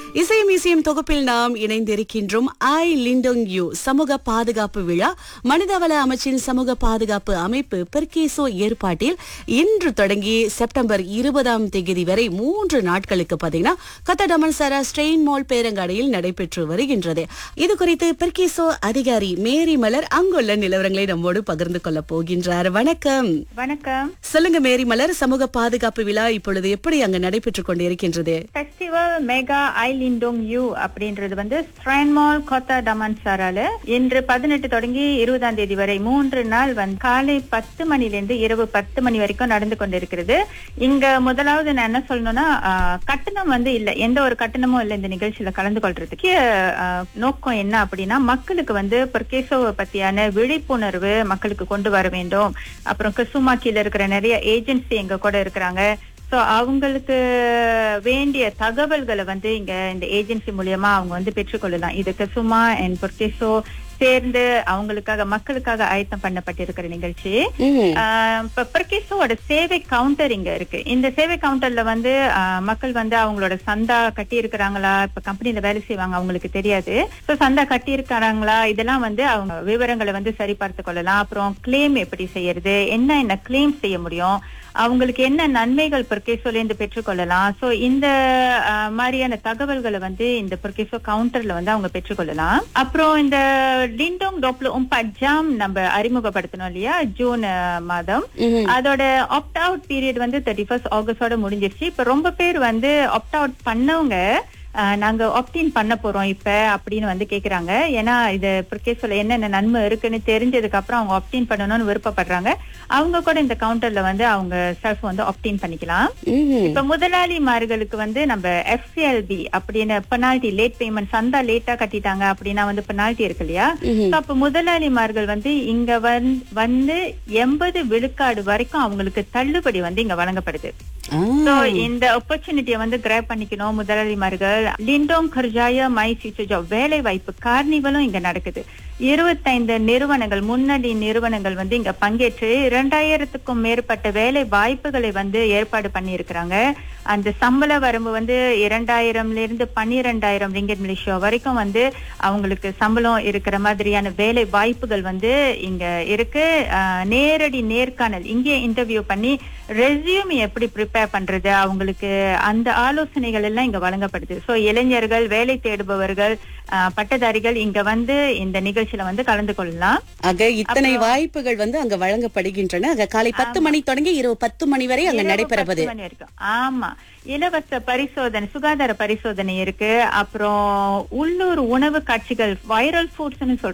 இசையும் இசையும் தொகுப்பில் நாம் இணைந்திருக்கின்றோம் ஐ லிண்டோங் யூ சமூக பாதுகாப்பு விழா மனிதவள அமைச்சின் சமூக பாதுகாப்பு அமைப்பு பெர்கேசோ ஏற்பாட்டில் இன்று தொடங்கி செப்டம்பர் இருபதாம் தேதி வரை மூன்று நாட்களுக்கு பாத்தீங்கன்னா கத்தடமன் சரா ஸ்ட்ரெயின் மால் பேரங்காடியில் நடைபெற்று வருகின்றது இது குறித்து பெர்கேசோ அதிகாரி மேரி மலர் அங்குள்ள நிலவரங்களை நம்மோடு பகிர்ந்து கொள்ள போகின்றார் வணக்கம் வணக்கம் சொல்லுங்க மேரி மலர் சமூக பாதுகாப்பு விழா இப்பொழுது எப்படி அங்கு நடைபெற்றுக் கொண்டிருக்கின்றது ஃபெஸ்டிவல் மெகா ஐலிண்டோங் யூ அப்படின்றது வந்து ஸ்ட்ரான்மால் கோத்தா டமான்சாரால இன்று பதினெட்டு தொடங்கி இருபதாம் தேதி வரை மூன்று நாள் வந்து காலை பத்து மணில இருந்து இரவு பத்து மணி வரைக்கும் நடந்து கொண்டிருக்கிறது இங்க முதலாவது நான் என்ன சொல்லணும்னா ஆஹ், கட்டணம் வந்து இல்ல எந்த ஒரு கட்டணமும் இல்ல இந்த நிகழ்ச்சியில கலந்து கொள்றதுக்கு ஆஹ், நோக்கம் என்ன அப்படின்னா மக்களுக்கு வந்து பொர்கேசோவை பத்தியான விழிப்புணர்வு மக்களுக்கு கொண்டு வர வேண்டும் அப்புறம் கிறிஸ்துமா கீழ இருக்கிற நிறைய ஏஜென்சி எங்க கூட இருக்கிறாங்க சோ அவங்களுக்கு வேண்டிய தகவல்களை வந்து இங்க இந்த ஏஜென்சி மூலியமா அவங்க வந்து பெற்றுக்கொள்ளலாம் இதுக்கு சும்மா அண்ட் பொர்கேசோ சேர்ந்து அவங்களுக்காக மக்களுக்காக ஆயத்தம் பண்ணப்பட்டிருக்கிற நிகழ்ச்சி ம்ஹும். ஆஹ் இப்ப பெர்கேசோவோட சேவை கவுண்டர் இங்க இருக்கு இந்த சேவை கவுண்டர்ல வந்து ஆஹ், மக்கள் வந்து அவங்களோட சந்தா கட்டி இருக்கிறாங்களா இப்ப கம்பெனில வேலை செய்வாங்க அவங்களுக்கு தெரியாது சோ சந்தா கட்டி இருக்கிறாங்களா இதெல்லாம் வந்து அவங்க விவரங்களை வந்து சரிபார்த்து கொள்ளலாம் அப்புறம் கிளைம் எப்படி செய்யறது என்ன என்ன கிளைம் செய்ய முடியும் அவங்களுக்கு என்ன நன்மைகள் பெர்கேசோல இருந்து பெற்றுக்கொள்ளலாம் சோ இந்த ஆஹ், மாதிரியான தகவல்களை வந்து இந்த பெர்கேசோ கவுண்டர்ல வந்து அவங்க பெற்றுக்கொள்ளலாம் அப்புறம் இந்த லிண்டோங் டோப்ல உம்பட் ஜாம் நம்ம அறிமுகப்படுத்தணும் இல்லையா ஜூன் ஆஹ், மாதம் ம்ஹும். அதோட ஆப்ட் அவுட் பீரியட் வந்து தேர்ட்டி ஃபர்ஸ்ட் ஆகஸ்டோட முடிஞ்சிருச்சு இப்ப ரொம்ப பேர் வந்து ஆப்ட் அவுட் பண்ணவங்க ஆஹ், நாங்க ஆப்டின் பண்ண போறோம் இப்ப அப்படின்னு வந்து கேக்குறாங்க ஏன்னா இது கேஸ்ல என்னென்ன நன்மை இருக்குன்னு தெரிஞ்சதுக்கு அப்புறம் அவங்க ஆப்டின் பண்ணணும்னு விருப்பப்படுறாங்க அவங்க கூட இந்த கவுண்டர்ல வந்து அவங்க செல்ஃப் வந்து ஆப்டின் பண்ணிக்கலாம் ம்ஹும். இப்ப முதலாளிமார்களுக்கு வந்து நம்ம எஃப்சிஎல்பி அப்படின்னு பெனால்டி லேட் பேமெண்ட் சந்தா லேட்டா கட்டிட்டாங்க அப்படின்னா வந்து பெனால்டி இருக்கு இல்லையா ம்ஹும். So, அப்ப முதலாளிமார்கள் வந்து இங்க வந்து- வந்து எண்பது விழுக்காடு வரைக்கும் அவங்களுக்கு தள்ளுபடி வந்து இங்க வழங்கப்படுது ஆ. So, இந்த ஆப்பர்ச்சுனிட்டியை வந்து கிராப் பண்ணிக்கணும் முதலாளிமார்கள் லிண்டோங் கர்ஜாய மை ஃபியூச்சர் ஜாப் வேலை வாய்ப்பு கார்னிவலும் இங்க நடக்குது இருபத்தைந்து நிறுவனங்கள் முன்னணி நிறுவனங்கள் வந்து இங்க பங்கேற்று இரண்டாயிரத்துக்கும் மேற்பட்ட வேலை வாய்ப்புகளை வந்து ஏற்பாடு பண்ணி இருக்கிறாங்க அந்த சம்பள வரம்பு வந்து இரண்டாயிரம்ல இருந்து பன்னிரெண்டாயிரம் ரிங்கெட் மலேசியா வரைக்கும் வந்து அவங்களுக்கு சம்பளம் இருக்கிற மாதிரியான வேலை வாய்ப்புகள் வந்து இங்க இருக்கு ஆஹ், நேரடி நேர்காணல் இங்கே இன்டர்வியூ பண்ணி ரெஸ்யூம் எப்படி ப்ரிப்பேர் பண்றது அவங்களுக்கு அந்த ஆலோசனைகள் எல்லாம் இங்க வழங்கப்படுது சோ இளைஞர்கள் வேலை தேடுபவர்கள் ஆஹ், பட்டதாரிகள் இங்க வந்து இந்த நிகழ்ச்சியில வந்து கலந்து கொள்ளலாம் ஆக இத்தனை வாய்ப்புகள் வந்து அங்க வழங்கப்படுகின்றன ஆக காலை பத்து மணி தொடங்கி இரவு பத்து மணி வரை அங்க இரவு நடைபெறுவது பத்து மணி வரைக்கும் ஆமா இலவச பரிசோதனை சுகாதார பரிசோதனை இருக்கு அப்புறம் உள்ளூர் உணவு காட்சிகள் வைரல் ஃபுட்ஸ்னு சொல்றாங்க